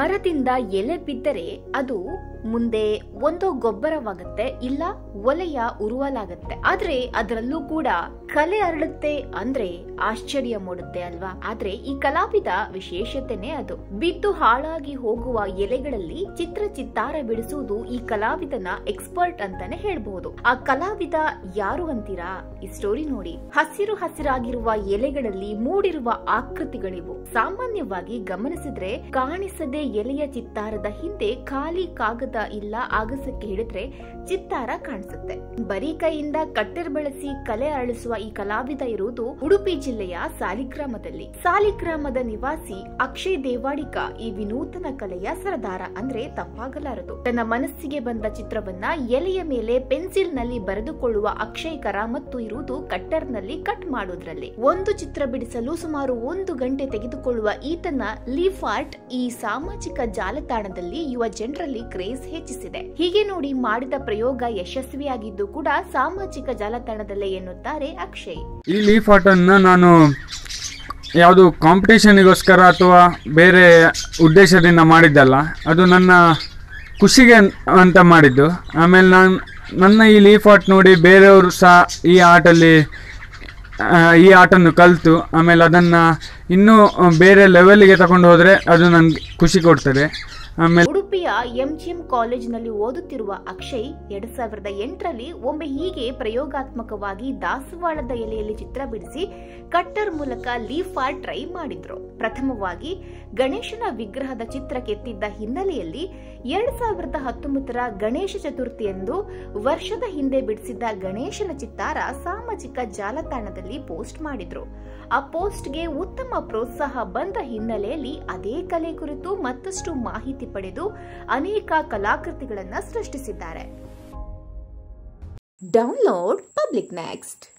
ಮರದಿಂದ ಎಲೆ ಬಿದ್ದರೆ ಅದು ಮುಂದೆ ಒಂದೋ ಗೊಬ್ಬರವಾಗತ್ತೆ ಇಲ್ಲ ಒಲೆಯ ಉರುವಲಾಗತ್ತೆ ಆದ್ರೆ ಅದರಲ್ಲೂ ಕೂಡ ಕಲೆ ಅರಳುತ್ತೆ ಅಂದ್ರೆ ಆಶ್ಚರ್ಯ ಮೂಡುತ್ತೆ ಅಲ್ವಾ ಆದ್ರೆ ಈ ಕಲಾವಿದ ವಿಶೇಷತೆನೇ ಅದು ಬಿದ್ದು ಹಾಳಾಗಿ ಹೋಗುವ ಎಲೆಗಳಲ್ಲಿ ಚಿತ್ರ ಚಿತ್ತಾರ ಬಿಡಿಸುವುದು ಈ ಕಲಾವಿದನ ಎಕ್ಸ್ಪರ್ಟ್ ಅಂತಾನೆ ಹೇಳ್ಬಹುದು ಆ ಕಲಾವಿದ ಯಾರು ಅಂತೀರಾ ಈ ಸ್ಟೋರಿ ನೋಡಿ ಹಸಿರು ಹಸಿರಾಗಿರುವ ಎಲೆಗಳಲ್ಲಿ ಮೂಡಿರುವ ಆಕೃತಿಗಳಿವು ಸಾಮಾನ್ಯವಾಗಿ ಗಮನಿಸಿದ್ರೆ ಕಾಣಿಸದೆ ಎಲೆಯ ಚಿತ್ತಾರದ ಹಿಂದೆ ಖಾಲಿ ಕಾಗದ ಇಲ್ಲ ಆಗಸಕ್ಕೆ ಹಿಡಿದ್ರೆ ಚಿತ್ತಾರ ಕಾಣಿಸುತ್ತೆ ಬರೀ ಕೈಯಿಂದ ಕಟ್ಟೆರ್ ಬಳಸಿ ಕಲೆ ಅರಳಿಸುವ ಈ ಕಲಾವಿದ ಇರುವುದು ಉಡುಪಿ ಜಿಲ್ಲೆಯ ಸಾಲಿಗ್ರಾಮದಲ್ಲಿ ಸಾಲಿಗ್ರಾಮದ ನಿವಾಸಿ ಅಕ್ಷಯ್ ದೇವಾಡಿಕ ಈ ವಿನೂತನ ಕಲೆಯ ಸರದಾರ ಅಂದ್ರೆ ತಪ್ಪಾಗಲಾರದು ತನ್ನ ಮನಸ್ಸಿಗೆ ಬಂದ ಚಿತ್ರವನ್ನ ಎಲೆಯ ಮೇಲೆ ಪೆನ್ಸಿಲ್ ನಲ್ಲಿ ಬರೆದುಕೊಳ್ಳುವ ಅಕ್ಷಯ್ ಕರಾಮತ್ತು ಇರುವುದು ಕಟ್ಟರ್ ನಲ್ಲಿ ಕಟ್ ಮಾಡೋದ್ರಲ್ಲಿ ಒಂದು ಚಿತ್ರ ಬಿಡಿಸಲು ಸುಮಾರು ಒಂದು ಗಂಟೆ ತೆಗೆದುಕೊಳ್ಳುವ ಈತನ ಲೀಫ್ ಆರ್ಟ್ ಈ ಸಾಮಾಜಿಕ ಜಾಲತಾಣದಲ್ಲಿ ಯುವ ಜನರಲ್ಲಿ ಕ್ರೇಜ್ ಹೆಚ್ಚಿಸಿದೆ ಹೀಗೆ ನೋಡಿ ಮಾಡಿದ ಪ್ರಯೋಗ ಯಶಸ್ವಿಯಾಗಿದ್ದು ಕೂಡ ಸಾಮಾಜಿಕ ಜಾಲತಾಣದಲ್ಲೇ ಎನ್ನುತ್ತಾರೆ ಅಕ್ಷಯ್ ಈ ಲೀಫ್ ಆರ್ಟನ್ನು ನಾನು ಯಾವುದು ಕಾಂಪಿಟೇಷನಿಗೋಸ್ಕರ ಅಥವಾ ಬೇರೆ ಉದ್ದೇಶದಿಂದ ಮಾಡಿದ್ದಲ್ಲ ಅದು ನನ್ನ ಖುಷಿಗೆ ಅನ್- ಅಂತ ಮಾಡಿದ್ದು ಆಮೇಲೆ ನಾನು ನನ್ನ ಈ ಲೀಫ್ ಆರ್ಟ್ ನೋಡಿ ಬೇರೆಯವರು ಸಹ ಈ ಆರ್ಟಲ್ಲಿ ಆ, ಈ ಆರ್ಟನ್ನು ಕಲಿತು ಆಮೇಲೆ ಅದನ್ನು ಇನ್ನೂ ಬೇರೆ ಲೆವೆಲ್ಗೆ ತಗೊಂಡು ಹೋದರೆ ಅದು ನನಗೆ ಖುಷಿ ಕೊಡ್ತದೆ ಆಮೇಲೆ ಉಡುಪಿಯ ಎಂಜಿಎಂ ಕಾಲೇಜಿನಲ್ಲಿ ಓದುತ್ತಿರುವ ಅಕ್ಷಯ್ ಎರಡ್ ಸಾವಿರದ ಎಂಟರಲ್ಲಿ ಒಮ್ಮೆ ಹೀಗೆ ಪ್ರಯೋಗಾತ್ಮಕವಾಗಿ ದಾಸವಾಳದ ಎಲೆಯಲ್ಲಿ ಚಿತ್ರ ಬಿಡಿಸಿ ಕಟ್ಟರ್ ಮೂಲಕ ಲೀಫ್ ಆರ್ಟ್ ಟ್ರೈ ಮಾಡಿದ್ರು ಪ್ರಥಮವಾಗಿ ಗಣೇಶನ ವಿಗ್ರಹದ ಚಿತ್ರ ಕೆತ್ತಿದ್ದ ಹಿನ್ನೆಲೆಯಲ್ಲಿ ಎರಡ್ ಸಾವಿರದ ಹತ್ತೊಂಬತ್ತರ ಗಣೇಶ ಚತುರ್ಥಿಯಂದು ವರ್ಷದ ಹಿಂದೆ ಬಿಡಿಸಿದ್ದ ಗಣೇಶನ ಚಿತ್ತಾರ ಸಾಮಾಜಿಕ ಜಾಲತಾಣದಲ್ಲಿ ಪೋಸ್ಟ್ ಮಾಡಿದ್ರು ಆ ಪೋಸ್ಟ್ಗೆ ಉತ್ತಮ ಪ್ರೋತ್ಸಾಹ ಬಂದ ಹಿನ್ನೆಲೆಯಲ್ಲಿ ಅದೇ ಕಲೆ ಕುರಿತು ಮತ್ತಷ್ಟು ಮಾಹಿತಿ ಪಡೆದು ಅನೇಕ ಕಲಾಕೃತಿಗಳನ್ನ ಸೃಷ್ಟಿಸಿದ್ದಾರೆ ಡೌನ್ಲೋಡ್ ಪಬ್ಲಿಕ್ ನೆಕ್ಸ್ಟ್